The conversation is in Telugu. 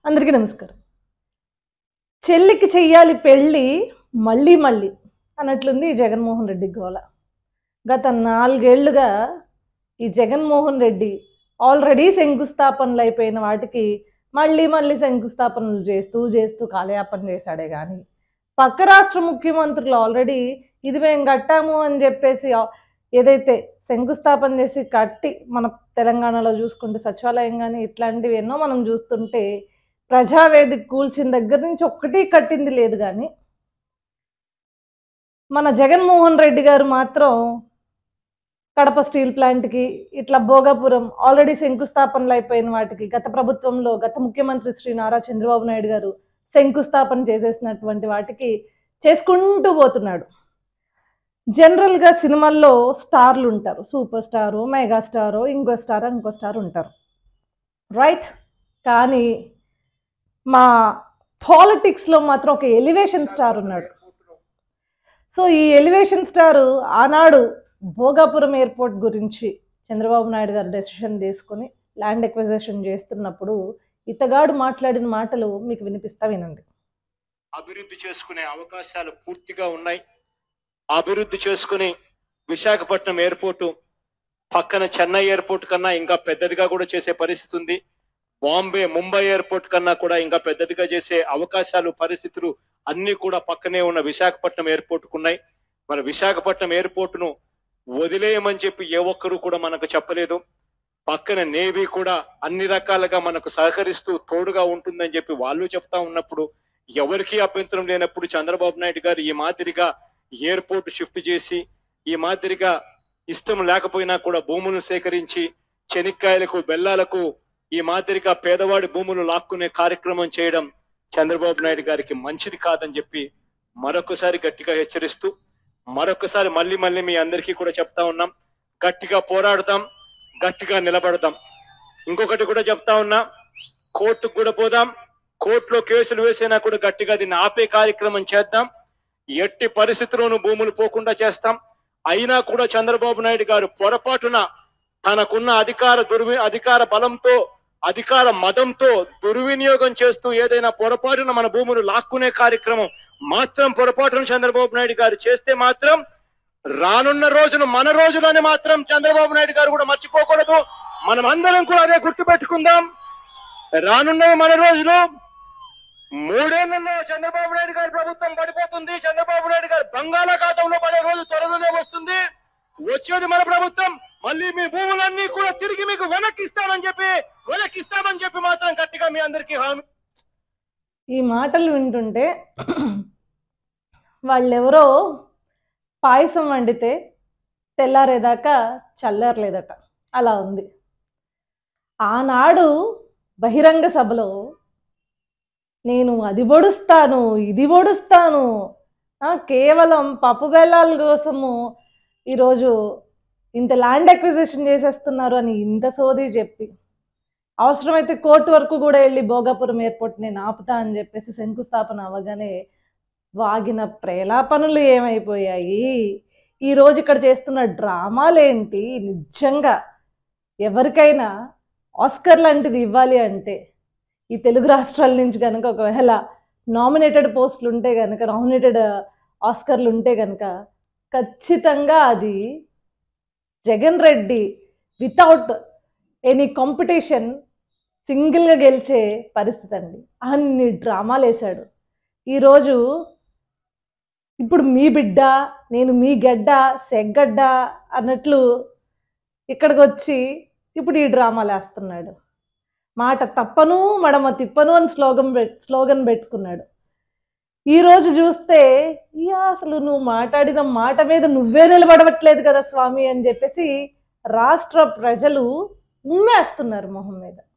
అందరికీ నమస్కారం చెల్లికి చెయ్యాలి పెళ్ళి మళ్ళీ మళ్ళీ అన్నట్లుంది ఈ జగన్మోహన్ రెడ్డి గోల గత నాలుగేళ్లుగా ఈ జగన్మోహన్ రెడ్డి ఆల్రెడీ శంకుస్థాపనలు అయిపోయిన వాటికి మళ్ళీ మళ్ళీ శంకుస్థాపనలు చేస్తూ చేస్తూ కాలయాపన చేశాడే కానీ పక్క రాష్ట్ర ముఖ్యమంత్రులు ఆల్రెడీ ఇది మేము కట్టాము అని చెప్పేసి ఆ- ఏదైతే శంకుస్థాపన చేసి కట్టి మన తెలంగాణలో చూసుకుంటే సచివాలయం కానీ ఇట్లాంటివి ఎన్నో మనం చూస్తుంటే ప్రజావేదిక కూల్చిన దగ్గర నుంచి ఒక్కటి కట్టింది లేదు కానీ మన జగన్మోహన్ రెడ్డి గారు మాత్రం కడప స్టీల్ ప్లాంట్కి ఇట్లా భోగాపురం ఆల్రెడీ శంకుస్థాపనలు అయిపోయిన వాటికి గత ప్రభుత్వంలో గత ముఖ్యమంత్రి శ్రీ నారా చంద్రబాబు నాయుడు గారు శంకుస్థాపన చేసేసినటువంటి వాటికి చేసుకుంటూ పోతున్నాడు జనరల్గా సినిమాల్లో స్టార్లు ఉంటారు సూపర్ స్టారు మెగా స్టారు ఇంకో స్టార్ ఇంకో స్టార్ ఉంటారు రైట్ కానీ మా పాలిటిక్స్లో మాత్రం ఒక ఎలివేషన్ స్టార్ ఉన్నాడు సో ఈ ఎలివేషన్ స్టార్ ఆనాడు భోగాపురం ఎయిర్పోర్ట్ గురించి చంద్రబాబు నాయుడు గారు డెసిషన్ తీసుకొని ల్యాండ్ ఎక్విజిషన్ చేస్తున్నప్పుడు ఇతగాడు మాట్లాడిన మాటలు మీకు వినిపిస్తా వినండి అభివృద్ధి చేసుకునే అవకాశాలు పూర్తిగా ఉన్నాయి అభివృద్ధి చేసుకుని విశాఖపట్నం ఎయిర్పోర్టు పక్కన చెన్నై ఎయిర్పోర్ట్ కన్నా ఇంకా పెద్దదిగా కూడా చేసే పరిస్థితి ఉంది బాంబే ముంబై ఎయిర్పోర్ట్ కన్నా కూడా ఇంకా పెద్దదిగా చేసే అవకాశాలు పరిస్థితులు అన్ని కూడా పక్కనే ఉన్న విశాఖపట్నం ఎయిర్పోర్ట్కు ఉన్నాయి మన విశాఖపట్నం ఎయిర్పోర్ట్ను వదిలేయమని చెప్పి ఏ ఒక్కరూ కూడా మనకు చెప్పలేదు పక్కన నేవీ కూడా అన్ని రకాలుగా మనకు సహకరిస్తూ తోడుగా ఉంటుందని చెప్పి వాళ్ళు చెప్తా ఉన్నప్పుడు ఎవరికీ అభ్యంతరం లేనప్పుడు చంద్రబాబు నాయుడు గారు ఈ మాదిరిగా ఎయిర్పోర్ట్ షిఫ్ట్ చేసి ఈ మాదిరిగా ఇష్టం లేకపోయినా కూడా భూములను సేకరించి చెనిక్కాయలకు బెల్లాలకు ఈ మాదిరిగా పేదవాడి భూములు లాక్కునే కార్యక్రమం చేయడం చంద్రబాబు నాయుడు గారికి మంచిది కాదని చెప్పి మరొకసారి గట్టిగా హెచ్చరిస్తూ మరొకసారి మళ్ళీ మళ్ళీ మీ అందరికీ కూడా చెప్తా ఉన్నాం గట్టిగా పోరాడతాం గట్టిగా నిలబడదాం ఇంకొకటి కూడా చెప్తా ఉన్నా కోర్టుకు కూడా పోదాం కోర్టులో కేసులు వేసినా కూడా గట్టిగా దీన్ని ఆపే కార్యక్రమం చేద్దాం ఎట్టి పరిస్థితుల్లోనూ భూములు పోకుండా చేస్తాం అయినా కూడా చంద్రబాబు నాయుడు గారు పొరపాటున తనకున్న అధికార దుర్వి అధికార బలంతో అధికార మదంతో దుర్వినియోగం చేస్తూ ఏదైనా పొరపాటున మన భూములు లాక్కునే కార్యక్రమం మాత్రం పొరపాటున చంద్రబాబు నాయుడు గారు చేస్తే మాత్రం రానున్న రోజును మన రోజులని మాత్రం చంద్రబాబు నాయుడు గారు కూడా మర్చిపోకూడదు మనం అందరం కూడా అదే గుర్తుపెట్టుకుందాం రానున్న మన రోజులు మూడేళ్లలో చంద్రబాబు నాయుడు గారి ప్రభుత్వం పడిపోతుంది చంద్రబాబు నాయుడు గారు బంగాళాఖాతంలో పడే రోజు త్వరలోనే వస్తుంది వచ్చేది మన ప్రభుత్వం మళ్ళీ మీ భూములన్నీ కూడా తిరిగి మీకు వెనక్కిస్తామని చెప్పి వెనక్కిస్తామని చెప్పి మాత్రం గట్టిగా మీ అందరికీ హామీ ఈ మాటలు వింటుంటే వాళ్ళెవరో పాయసం వండితే తెల్లారేదాకా చల్లారలేదట అలా ఉంది ఆనాడు బహిరంగ సభలో నేను అది పొడుస్తాను ఇది పొడుస్తాను ఆ, కేవలం పప్పు బెల్లాల కోసము ఈరోజు ఇంత ల్యాండ్ అక్విజిషన్ చేసేస్తున్నారు అని ఇంత సోది చెప్పి అవసరమైతే కోర్టు వరకు కూడా వెళ్ళి భోగాపురం ఎయిర్పోర్ట్ నేను ఆపుతా అని చెప్పేసి శంకుస్థాపన అవ్వగానే వాగిన ప్రేలాపనులు ఏమైపోయాయి ఈ రోజు ఇక్కడ చేస్తున్న డ్రామాలేంటి నిజంగా ఎవరికైనా ఆస్కర్ లాంటిది ఇవ్వాలి అంటే ఈ తెలుగు రాష్ట్రాల నుంచి కనుక ఒకవేళ నామినేటెడ్ పోస్టులు ఉంటే కనుక నామినేటెడ్ ఆస్కర్లు ఉంటే కనుక ఖచ్చితంగా అది Jagan Reddy without any competition సింగిల్గా గెలిచే పరిస్థితి అండి అన్ని డ్రామాలు వేశాడు ఈరోజు ఇప్పుడు మీ బిడ్డ నేను మీ గడ్డ సెగ్గడ్డ అన్నట్లు ఇక్కడికి వచ్చి ఇప్పుడు ఈ డ్రామాలు వేస్తున్నాడు మాట తప్పను మడమ తిప్పను అని స్లోగన్ పెట్ స్లోగన్ పెట్టుకున్నాడు ఈరోజు చూస్తే ఇయ్యా అసలు నువ్వు మాట్లాడిన మాట మీద నువ్వే నిలబడవట్లేదు కదా స్వామి అని చెప్పేసి రాష్ట్ర ప్రజలు ఉమ్మేస్తున్నారు మొహం మీద